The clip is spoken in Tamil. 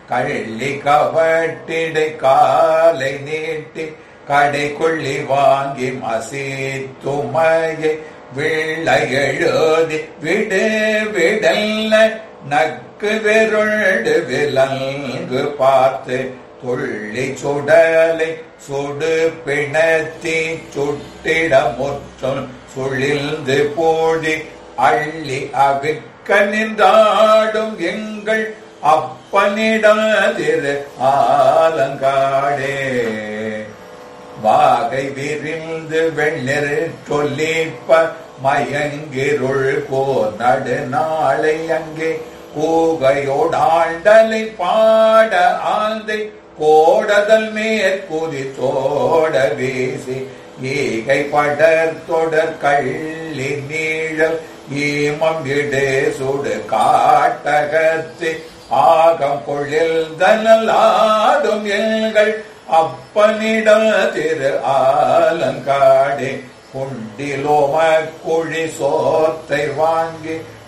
கள்ளி கவட்டிடை காலை நீட்டி கடை கொள்ளி வாங்கி மசீத்துமையை வெள்ள எழுதி விடு விடல்ல நக்கு வெருண்டு விலங்கு பார்த்து துள்ளி சுடலை சுடு பிணத்தி சுட்டிட முற்றும் சுழிந்து போடி அள்ளி அவிக்க நின்றாடும் எங்கள் அப்பனிடாதிரு ஆலங்காடே வாகை விரிந்து வெண்ணிறு சொல்லிப்ப மயங்கிருள் கோ நடு நாளை அங்கே கூகையோடாண்டலை பாட ஆந்தை கோடதல் மேற்குதி தோட வீசி ஈகை படர் தொடர் கள்ளி நீழல் ஈமம் இடு சுடு காட்டகத்து ஆகம் பொழில் தனலாடும் எங்கள் அப்பனிடம் திரு ஆலங்காடே குண்டிலோம குழி சோத்தை வாங்கி